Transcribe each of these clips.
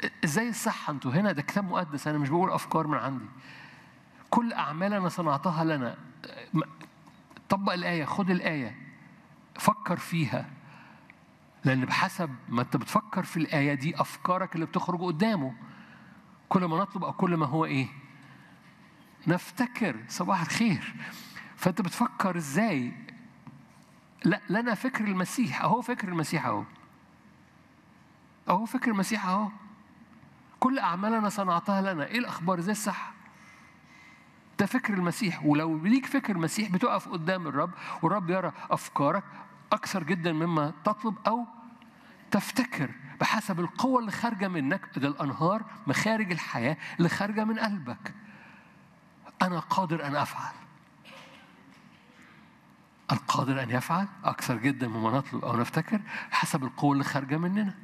ازاي الصحة انتوا هنا ده كتاب مقدس انا مش بقول افكار من عندي كل اعمالنا صنعتها لنا م- طبق الآية خد الآية فكر فيها لأن بحسب ما أنت بتفكر في الآية دي أفكارك اللي بتخرج قدامه كل ما نطلب أو كل ما هو إيه نفتكر صباح الخير فأنت بتفكر إزاي لا لنا فكر المسيح أهو فكر المسيح أهو أهو فكر المسيح أهو كل أعمالنا صنعتها لنا إيه الأخبار زي الصح ده فكر المسيح ولو ليك فكر المسيح بتقف قدام الرب والرب يرى أفكارك أكثر جدا مما تطلب أو تفتكر بحسب القوة اللي خارجة منك ده الأنهار مخارج الحياة اللي خارجة من قلبك أنا قادر أن أفعل القادر أن يفعل أكثر جدا مما نطلب أو نفتكر حسب القوة اللي خارجة مننا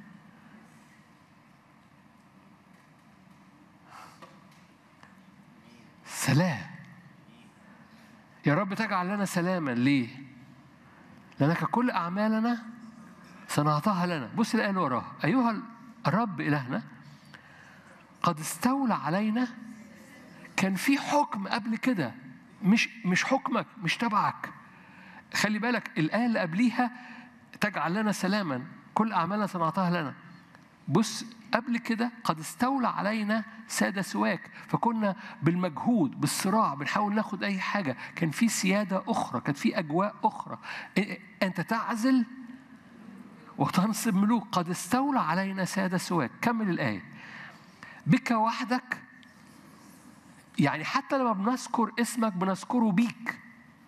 سلام يا رب تجعل لنا سلاما ليه؟ لأنك كل أعمالنا صنعتها لنا بص الآية اللي وراها أيها الرب إلهنا قد استولى علينا كان في حكم قبل كده مش مش حكمك مش تبعك خلي بالك الآية اللي قبليها تجعل لنا سلاما كل أعمالنا صنعتها لنا بص قبل كده قد استولى علينا سادة سواك فكنا بالمجهود بالصراع بنحاول ناخد أي حاجة كان في سيادة أخرى كانت في أجواء أخرى إيه- أنت تعزل وتنصب ملوك قد استولى علينا سادة سواك كمل الآية بك وحدك يعني حتى لما بنذكر اسمك بنذكره بيك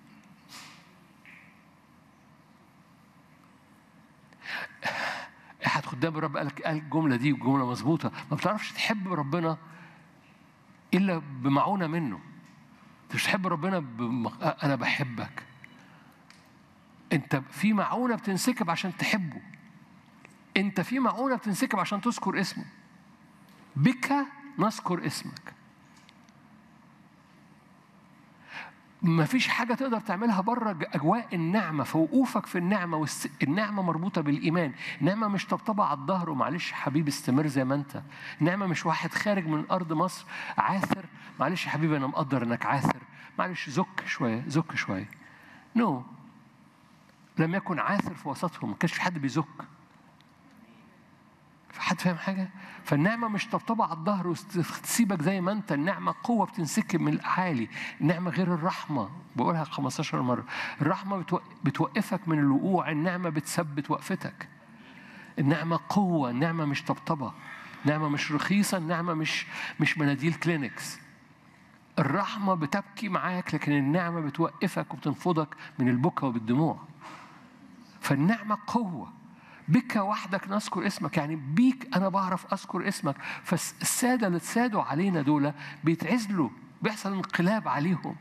احد خدام الرب قال قال الجمله دي جمله مظبوطه ما بتعرفش تحب ربنا الا بمعونه منه انت مش تحب ربنا بم... انا بحبك انت في معونه بتنسكب عشان تحبه انت في معونه بتنسكب عشان تذكر اسمه بك نذكر اسمك ما فيش حاجة تقدر تعملها بره أجواء النعمة فوقوفك في النعمة والنعمة مربوطة بالإيمان النعمة مش طبطبة على الظهر ومعلش حبيبي استمر زي ما أنت النعمة مش واحد خارج من أرض مصر عاثر معلش يا حبيبي أنا مقدر إنك عاثر معلش زك شوية زك شوية نو no. لم يكن عاثر في وسطهم ما كانش في حد بيزك في حد فاهم حاجة؟ فالنعمة مش طبطبة على الظهر وتسيبك زي ما أنت، النعمة قوة بتنسكب من الأعالي، النعمة غير الرحمة، بقولها 15 مرة، الرحمة بتوقفك من الوقوع، النعمة بتثبت وقفتك. النعمة قوة، النعمة مش طبطبة، النعمة مش رخيصة، النعمة مش مش مناديل كلينكس. الرحمة بتبكي معاك لكن النعمة بتوقفك وبتنفضك من البكا وبالدموع. فالنعمة قوة. بك وحدك نذكر اسمك يعني بيك انا بعرف اذكر اسمك فالساده اللي اتسادوا علينا دول بيتعزلوا بيحصل انقلاب عليهم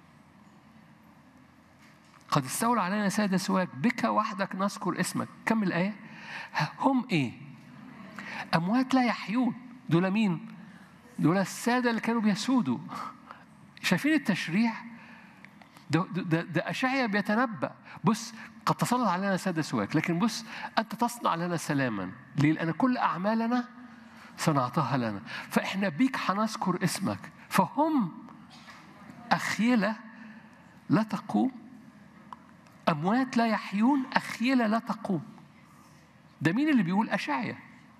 قد استولى علينا سادة سواك بك وحدك نذكر اسمك كمل الآية هم إيه أموات لا يحيون دول مين دول السادة اللي كانوا بيسودوا شايفين التشريع ده, ده, ده أشعيا بيتنبأ بص قد تسلط علينا سادة سواك لكن بص أنت تصنع لنا سلاما ليه؟ لأن كل أعمالنا صنعتها لنا فإحنا بيك هنذكر اسمك فهم أخيلة لا تقوم أموات لا يحيون أخيلة لا تقوم ده مين اللي بيقول أشعيا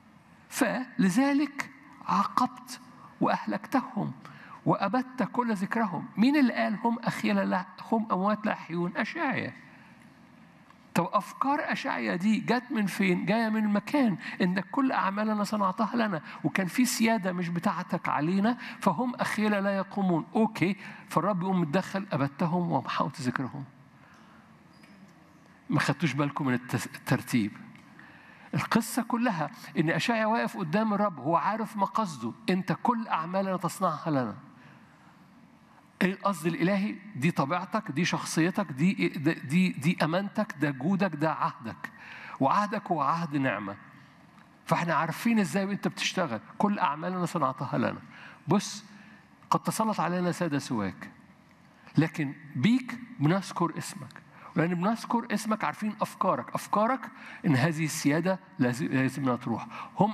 فلذلك عاقبت وأهلكتهم وأبدت كل ذكرهم مين اللي قال هم أخيلة لا هم أموات لا يحيون أشعيا طب أفكار أشعيا دي جت من فين؟ جاية من المكان إنك كل أعمالنا صنعتها لنا وكان في سيادة مش بتاعتك علينا فهم أخيلة لا يقومون أوكي فالرب يقوم متدخل أبدتهم ومحوت ذكرهم ما خدتوش بالكم من الترتيب القصة كلها إن أشعيا واقف قدام الرب هو عارف مقصده أنت كل أعمالنا تصنعها لنا ايه القصد الالهي دي طبيعتك دي شخصيتك دي دي دي امانتك ده جودك ده عهدك وعهدك هو عهد نعمه فاحنا عارفين ازاي انت بتشتغل كل اعمالنا صنعتها لنا بص قد تسلط علينا ساده سواك لكن بيك بنذكر اسمك لأن بنذكر اسمك عارفين أفكارك أفكارك إن هذه السيادة لازم لازم تروح هم